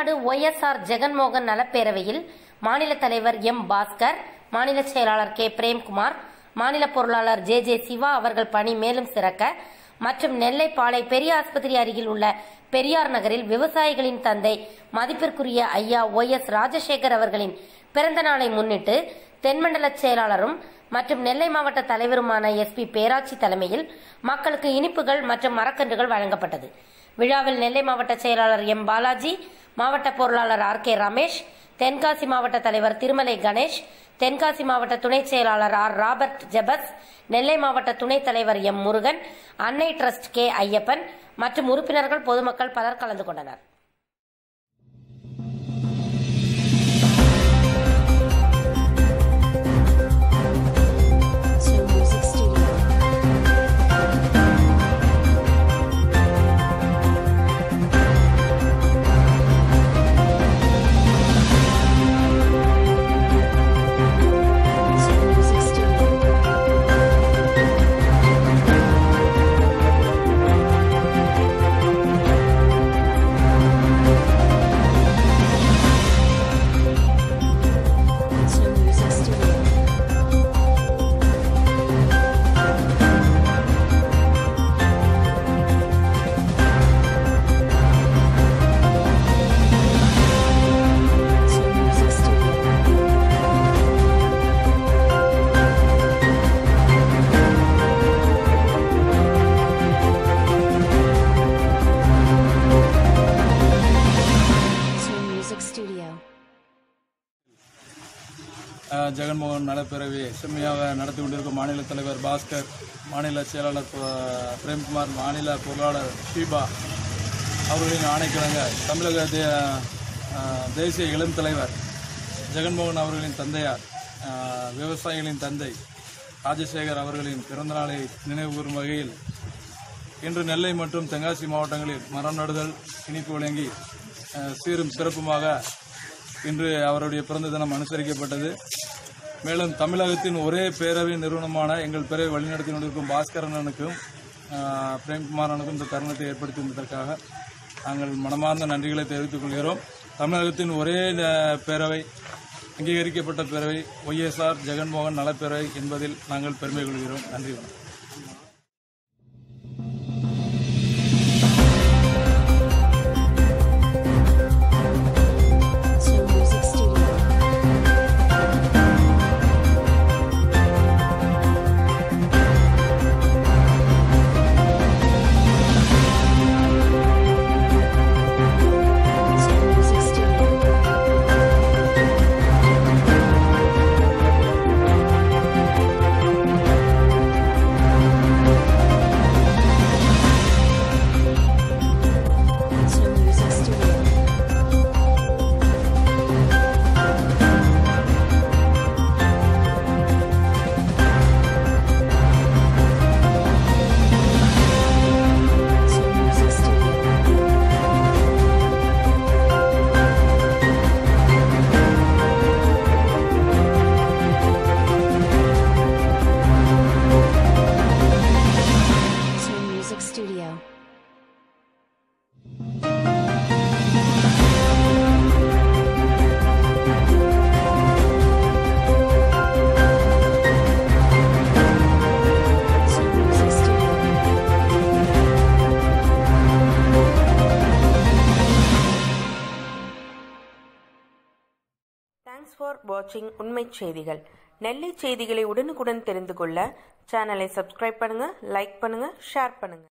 Tamil Nadu YSR Jaganmohan நலப்பேரவையில் மாநில தலைவர் M Bhaskar மாநில செயலாளர் கே பிரேம்குமார் மாநில பொருளாளர் ஜே ஜே சிவா அவர்கள் பணி மேலும் சிறக்க மற்றும் நெல்லை பாளை பெரிய ஆஸ்பத்திரி அருகில் உள்ள பெரியார் நகரில் விவசாயிகளின் தந்தை மதிப்பிற்குரிய ஐயா ஒய் எஸ் ராஜசேகர் அவர்களின் பிறந்த நாளை முன்னிட்டு தென்மண்டல செயலாளரும் மற்றும் நெல்லை மாவட்ட தலைவருமான எஸ் பி பேராட்சி தலைமையில் மக்களுக்கு இனிப்புகள் மற்றும் மரக்கன்றுகள் வழங்கப்பட்டது விழாவில் நெல்லை மாவட்ட செயலாளர் எம் பாலாஜி மாவட்ட பொருளாளர் ஆர் கே ரமேஷ் தென்காசி மாவட்ட தலைவர் திருமலை கணேஷ் தென்காசி மாவட்ட துணை செயலாளர் ஆர் ராபர்ட் ஜெபஸ் நெல்லை மாவட்ட துணைத் தலைவர் எம் முருகன் அன்னை டிரஸ்ட் கே ஐயப்பன் மற்றும் உறுப்பினர்கள் பொதுமக்கள் பலர் கலந்து கொண்டனர் Two Music Studio. Two Music Studio. Two Music Studio. Two Music Studio. Two Music Studio. அஹ், ஜெகன்மோகன் நலப்பேரவை செம்மையாக நடத்தி கொண்டிருக்கும் மாநில தலைவர் பாஸ்கர் மாநில செயலாளர் ப- பிரேம்குமார் மாநில பொருளாளர் ஷீபா அவர்களின் ஆணைக்கிழங்க தமிழக தே- அஹ், தேசிய இளம் தலைவர் ஜெகன்மோகன் அவர்களின் தந்தையார் அஹ், விவசாயிகளின் தந்தை ராஜசேகர் அவர்களின் பிறந்தநாளை நினைவுகூரும் வகையில் இன்று நெல்லை மற்றும் தென்காசி மாவட்டங்களில் மரம் நடுதல் இனிப்பு வழங்கி அஹ், சீரும் சிறப்புமாக இன்று அவருடைய பிறந்த தினம் அனுசரிக்கப்பட்டது மேலும் தமிழகத்தின் ஒரே பேரவை நிறுவனமான எங்கள் பேரவை வழிநடத்தி கொண்டிருக்கும் பாஸ்கரனுக்கும் அஹ், பிரேம்குமாரனுக்கும் இந்த தருணத்தை ஏற்படுத்தி தந்ததற்காக நாங்கள் மனமார்ந்த நன்றிகளை தெரிவித்துக் கொள்கிறோம் தமிழகத்தின் ஒரே அஹ், பேரவை அங்கீகரிக்கப்பட்ட பேரவை ஒய்எஸ்ஆர் ஜெகன்மோகன் நலப்பேரவை என்பதில் நாங்கள் பெருமை கொள்கிறோம் நன்றி வணக்கம் Two Music Studio. Two Music Studio. Two Music Studio. Two Music Studio. Two Music Studio. Two Music Studio. Thanks for வாட்சிங் உண்மை செய்திகள் நெல்லை செய்திகளை உடனுக்குடன் தெரிந்து கொள்ள சேனலை சப்ஸ்கிரைப் பண்ணுங்க லைக் பண்ணுங்க ஷேர் பண்ணுங்க